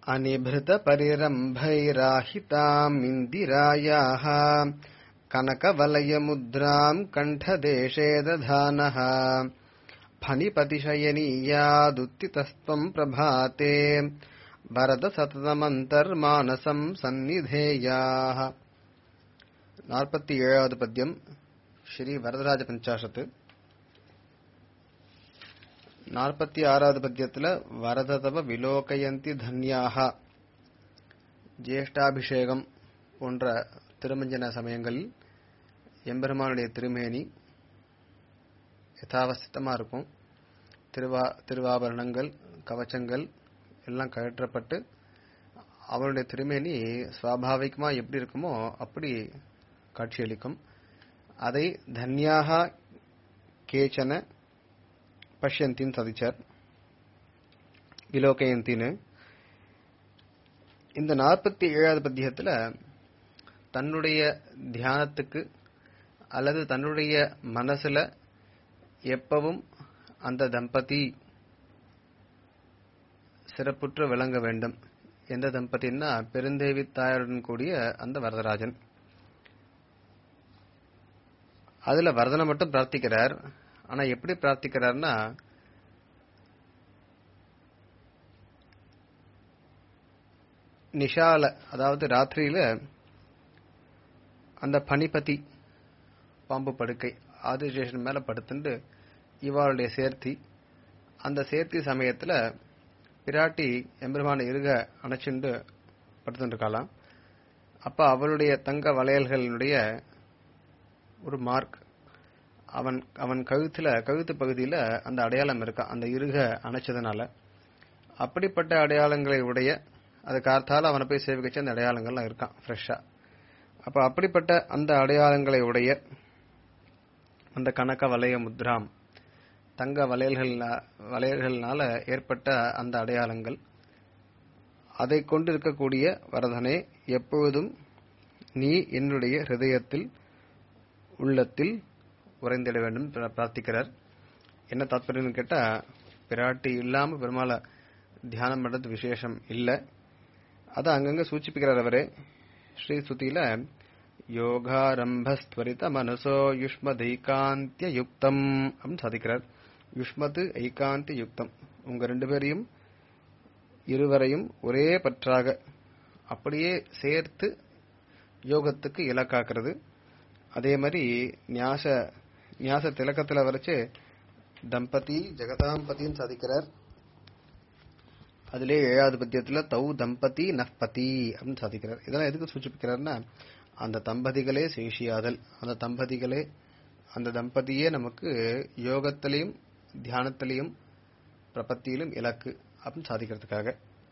अनिभृतपरिरम्भैराहिताम् इन्दिरायाः कनकवलयमुद्राम् कण्ठदेशे दधानः फणिपतिशयनीयादुत्थितस्त्वम् प्रभाते भरत सततमन्तर्मानसम् सन्निधेयाः நாற்பத்தி ஏழாவது பத்தியம் ஸ்ரீ வரதராஜ பஞ்சாசத்து நாற்பத்தி ஆறாவது பத்தியத்துல வரததவ விலோகயந்தி தன்யாக ஜேஷ்டாபிஷேகம் போன்ற திருமஞ்சன சமயங்களில் எம்பெருமானுடைய திருமேனி யதாவஸ்திதமா இருக்கும் திருவா திருவாபரணங்கள் கவச்சங்கள் எல்லாம் கழற்றப்பட்டு அவனுடைய திருமேனி சுவாபாவிகமா எப்படி இருக்குமோ அப்படி காட்சியளிக்கும் அதை தன்யாக கேச்சன பஷ்யந்தின்னு சதிச்சார் விலோகயந்தின்னு இந்த நாற்பத்தி ஏழாவது பத்தியத்துல தன்னுடைய தியானத்துக்கு அல்லது தன்னுடைய மனசுல எப்பவும் அந்த தம்பதி சிறப்புற்று விளங்க வேண்டும் எந்த தம்பதின்னா பெருந்தேவி தாயாருடன் கூடிய அந்த வரதராஜன் அதுல வரதனை மட்டும் பிரார்த்திக்கிறார் ஆனா எப்படி பிரார்த்திக்கிறார்னா நிஷால அதாவது ராத்திரியில அந்த பனிபதி பாம்பு படுக்கை ஆதிசேஷன் மேல படுத்துண்டு இவாளுடைய சேர்த்தி அந்த சேர்த்தி சமயத்துல பிராட்டி எம்பெருமான இருக அணைச்சுண்டு படுத்துட்டு இருக்கலாம் அப்ப அவளுடைய தங்க வளையல்களுடைய ஒரு மார்க் அவன் அவன் கழுத்துல கழுத்து பகுதியில அந்த அடையாளம் இருக்கா அந்த இருக அணைச்சதுனால அப்படிப்பட்ட அடையாளங்களை உடைய அது கார்த்தால அவனை போய் சேவிக்கச்சு அந்த அடையாளங்கள்லாம் இருக்கான் ஃப்ரெஷ்ஷா அப்ப அப்படிப்பட்ட அந்த அடையாளங்களை உடைய அந்த கனக வலய முத்ராம் தங்க வளையல்கள் வளையல்கள்னால ஏற்பட்ட அந்த அடையாளங்கள் அதை கொண்டு இருக்கக்கூடிய வரதனே எப்பொழுதும் நீ என்னுடைய ஹிருதயத்தில் உள்ளத்தில் உறைந்திட வேண்டும் பிரார்த்திக்கிறார் என்ன தாத்பரியம்னு கேட்டா பிராட்டி இல்லாம பெருமாளை தியானம் பண்றது விசேஷம் இல்லை அதை அங்கங்க சூச்சிப்பிக்கிறார் அவரே ஸ்ரீ சுத்தியில யோகாரம்பஸ்துவரித மனசோ யுஷ்மத் ஐகாந்திய யுக்தம் அப்படின்னு சாதிக்கிறார் யுஷ்மத் ஐகாந்திய யுக்தம் உங்க ரெண்டு பேரையும் இருவரையும் ஒரே பற்றாக அப்படியே சேர்த்து யோகத்துக்கு இலக்காக்குறது அதே மாதிரி நியாச நியாச திலக்கத்துல வரைச்சு தம்பதி ஜெகதாம்பதின்னு சாதிக்கிறார் அதிலே ஏழாவது பத்தியத்துல தௌ தம்பதி நஃபதி அப்படின்னு சாதிக்கிறார் இதெல்லாம் எதுக்கு சூச்சிப்பிக்கிறார்னா அந்த தம்பதிகளே சேஷியாதல் அந்த தம்பதிகளே அந்த தம்பதியே நமக்கு யோகத்திலையும் தியானத்திலையும் பிரபத்தியிலும் இலக்கு அப்படின்னு சாதிக்கிறதுக்காக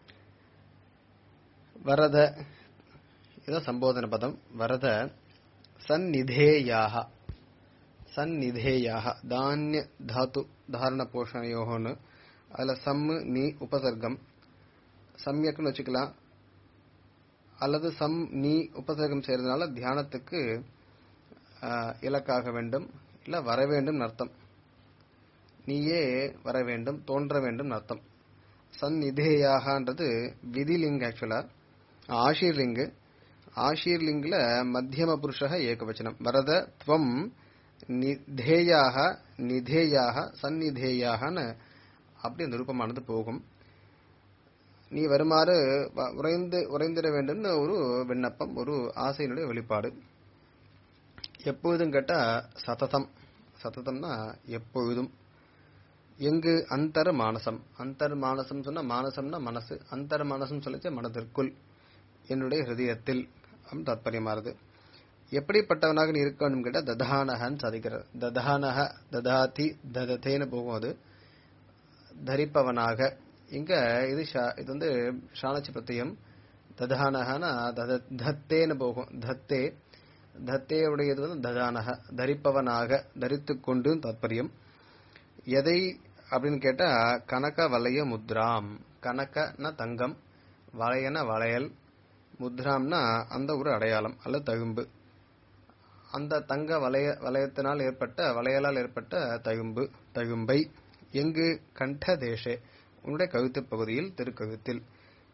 வரத இதான் சம்போதன பதம் வரத சந்நிதேயாக சந்நிதேயாக தானிய தாத்து தாரண போஷணையோகன்னு அதுல சம்மு நீ உபசர்க்கம் சம்யக்குன்னு வச்சுக்கலாம் அல்லது சம் நீ உபசர்க்கம் செய்யறதுனால தியானத்துக்கு இலக்காக வேண்டும் இல்ல வர வேண்டும் அர்த்தம் நீயே வர வேண்டும் தோன்ற வேண்டும் அர்த்தம் சந்நிதேயாகன்றது விதிலிங்க ஆக்சுவலா ஆஷீர்லிங்கு ஆஷீர்லிங்கில் மத்தியம புருஷக ஏகவச்சனம் வரத துவம் நிதேயாக நிதேயாக சந்நிதேயாகன்னு அப்படி அந்த ரூபமானது போகும் நீ வருமாறு உறைந்து உறைந்திட வேண்டும்னு ஒரு விண்ணப்பம் ஒரு ஆசையினுடைய வெளிப்பாடு எப்பொழுதும் கேட்டா சததம் சததம்னா எப்பொழுதும் எங்கு அந்தர் மானசம் அந்தர் மானசம் சொன்னா மானசம்னா மனசு அந்தர் மானசம் சொல்லிச்சு மனதிற்குள் என்னுடைய ஹிருதயத்தில் தாத்பரியமானது எப்படிப்பட்டவனாக நீ இருக்க வேண்டும் கேட்டா ததானகன்னு சாதிக்கிறார் ததானக ததாதி ததத்தேன்னு போகும் அது தரிப்பவனாக இங்க இது இது வந்து ஷானச்சி பிரத்தியம் ததானகனா தத்தேன்னு போகும் தத்தே தத்தேவுடையது வந்து ததானக தரிப்பவனாக தரித்து கொண்டு தாத்பரியம் எதை அப்படின்னு கேட்டா கனக வளைய முத்ராம் கனகனா தங்கம் வளையன வளையல் முத்ராம்னா அந்த ஒரு அடையாளம் அல்லது தகும்பு அந்த தங்க வளைய வளையத்தினால் ஏற்பட்ட வளையலால் ஏற்பட்ட தகும்பு தகும்பை எங்கு கண்ட தேசே உன்னுடைய கழுத்து பகுதியில் திருக்கழுத்தில்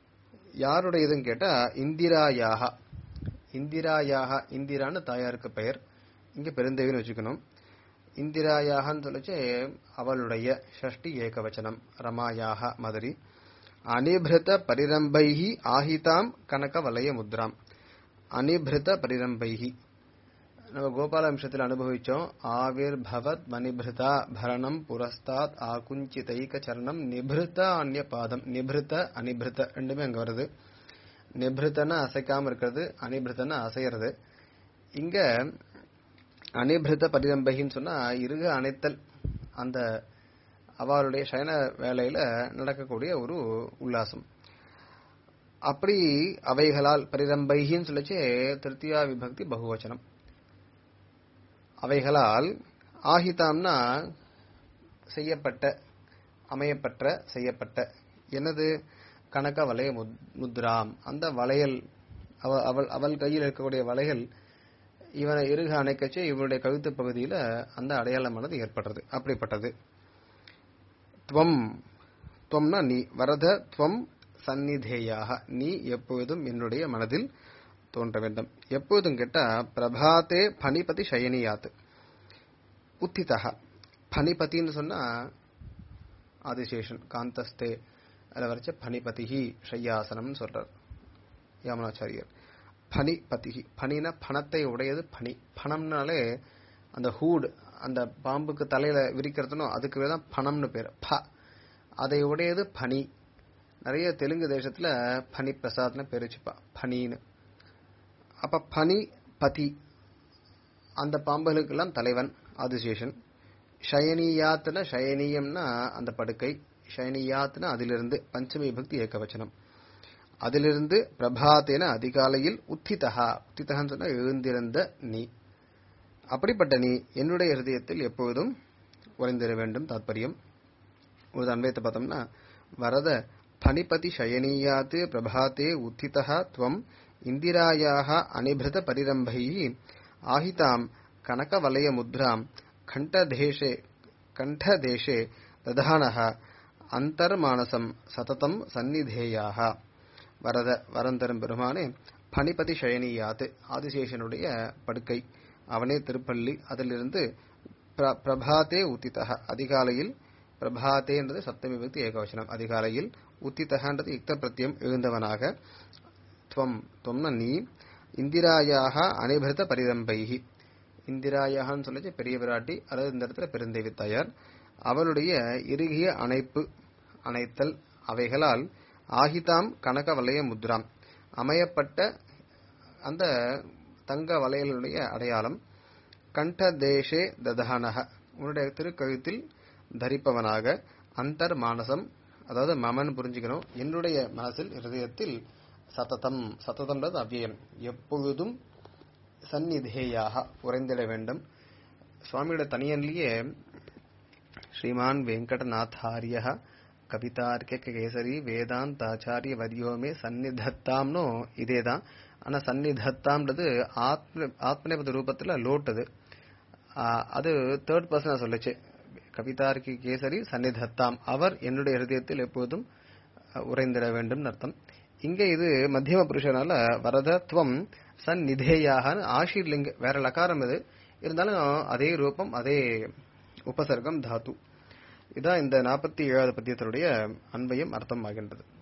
யாருடையதுன்னு கேட்டா இந்திராயாக இந்திராயாக இந்திரான்னு தாயாருக்கு பெயர் இங்க பெருந்தேவின்னு வச்சுக்கணும் இந்திராயாகன்னு சொல்லிச்சு அவளுடைய ஷஷ்டி ஏகவச்சனம் ரமாயாக மாதிரி அனிபிருத பரிரம்பைஹி ஆஹிதாம் கனக வலய முத்ராம் அனிபிருத பரிரம்பைஹி நம்ம கோபாலம்சத்தில் அனுபவிச்சோம் ஆவிர் பவத் மணிபிருதா பரணம் புரஸ்தாத் ஆகுஞ்சிதைக சரணம் நிபிருத அந்நிய பாதம் நிபிருத அனிபிருத ரெண்டுமே அங்க வருது நிபிருத்தனா அசைக்காம இருக்கிறது அனிபிருத்தனா அசைறது இங்க அனிபிருத்த பரிரம்பகின்னு சொன்னா இருக அணைத்தல் அந்த அவளுடைய சயன வேலையில நடக்கக்கூடிய ஒரு உல்லாசம் அப்படி அவைகளால் பரிரம்பைகின்னு சொல்லிச்சு திருத்தியா விபக்தி பகுவச்சனம் அவைகளால் ஆஹிதாம்னா செய்யப்பட்ட அமையப்பட்ட செய்யப்பட்ட என்னது கனக வளைய முத்- முத்ராம் அந்த வளையல் அவ- அவள் அவள் கையில் இருக்கக்கூடிய வளையல் இவனை இருக அணைக்கச்சு இவனுடைய கழுத்து பகுதியில அந்த அடையாளமானது ஏற்படுறது அப்படிப்பட்டது துவம் துவம்னா நீ வரத துவம் சந்நிதேயாக நீ எப்பொழுதும் என்னுடைய மனதில் தோன்ற வேண்டும் எப்பொழுதும் கேட்டா பிரபாத்தே பனிபதி சயனியாத் உத்திதா பனிபதின்னு சொன்னா ஆதிசேஷன் காந்தஸ்தே அதில் வரைச்ச பனிபதிஹி ஷையாசனம்னு சொல்றார் யாமனாச்சாரியர் பனிபதிஹி பனினா பணத்தை உடையது பனி பணம்னாலே அந்த ஹூட் அந்த பாம்புக்கு தலையில விரிக்கிறதுனோ அதுக்கு தான் பணம்னு பேர் ப அதை உடையது பனி நிறைய தெலுங்கு தேசத்துல பனி பிரசாத்னு பேர் வச்சுப்பா பனின்னு அப்ப பனி பதி அந்த பாம்புகளுக்கெல்லாம் தலைவன் ஆதிசேஷன் ஷயனியாத்னா ஷயனியம்னா அந்த படுக்கை ஷயனியாத்னா அதிலிருந்து பஞ்சமி பக்தி ஏகவச்சனம் அதிலிருந்து பிரபாத்தேன அதிகாலையில் உத்திதா உத்திதகான்னு சொன்னா எழுந்திருந்த நீ அப்படிப்பட்ட நீ என்னுடைய ஹிருதயத்தில் எப்பொழுதும் உறைந்திட வேண்டும் தாத்பரியம் ஒரு அன்வயத்தை பார்த்தோம்னா வரத பனிபதி சயனீயாத் பிரபாத்தே உத்திதா துவம் இந்திராயாக அனிபிருத பரிரம்பை ஆஹிதாம் கனகவலய முத்ராம் கண்டதேஷே கண்டதேஷே ததானः அந்தர்மானசம் சததம் சந்நிதேயாக வரத வரந்தரும் பெருமானே பனிபதி சயனியாத் ஆதிசேஷனுடைய படுக்கை அவனே திருப்பள்ளி அதிலிருந்து பிர- பிரபாத்தே உத்திதா அதிகாலையில் பிரபாத்தேன்றது சப்தமி விபக்தி ஏகவசனம் அதிகாலையில் உத்திதகான்றது யுக்த பிரத்யம் எழுந்தவனாக துவம் துவம்னா நீ இந்திராயாக அனிபிருத்த பரிரம்பைகி இந்திராயாகன்னு சொல்லிச்சு பெரிய விராட்டி அதாவது இந்த இடத்துல பெருந்தேவி தாயார் அவளுடைய இறுகிய அணைப்பு அணைத்தல் அவைகளால் ஆகிதாம் கனக வலய முத்ராம் அமையப்பட்ட அந்த தங்க வளையலுடைய அடையாளம் கண்ட தேசே ததானக உன்னுடைய திருக்கழுத்தில் தரிப்பவனாக அந்தர் மானசம் அதாவது மமன் புரிஞ்சுக்கணும் என்னுடைய மனசில் ஹிருதயத்தில் சததம் சததம்ன்றது அவ்வியம் எப்பொழுதும் சந்நிதேயாக உறைந்திட வேண்டும் சுவாமியோட தனியன்லயே ஸ்ரீமான் வெங்கடநாத்தாரிய கவிதார்க்க கேசரி வேதாந்தாச்சாரிய வரியோமே சந்நிதத்தாம்னோ இதேதான் ஆனா சந்நிதத்தாம்ன்றது ஆத்ம ஆத்மநேபத ரூபத்துல லோட்டது ஆஹ் அது தேர்ட் பர்சனா சொல்லுச்சு கவிதார்க்கி கேசரி சந்நிதத்தாம் அவர் என்னுடைய ஹிருதயத்தில் எப்போதும் அஹ், உறைந்திட வேண்டும் அர்த்தம் இங்க இது மத்தியம புருஷனால வரதத்துவம் சந்நிதேயாக ஆஷீர்லிங்க வேற லகாரம் இது இருந்தாலும் அதே ரூபம் அதே உபசர்க்கம் தாத்து இதான் இந்த நாற்பத்தி ஏழாவது பத்தியத்தினுடைய அன்பையும் அர்த்தம் ஆகின்றது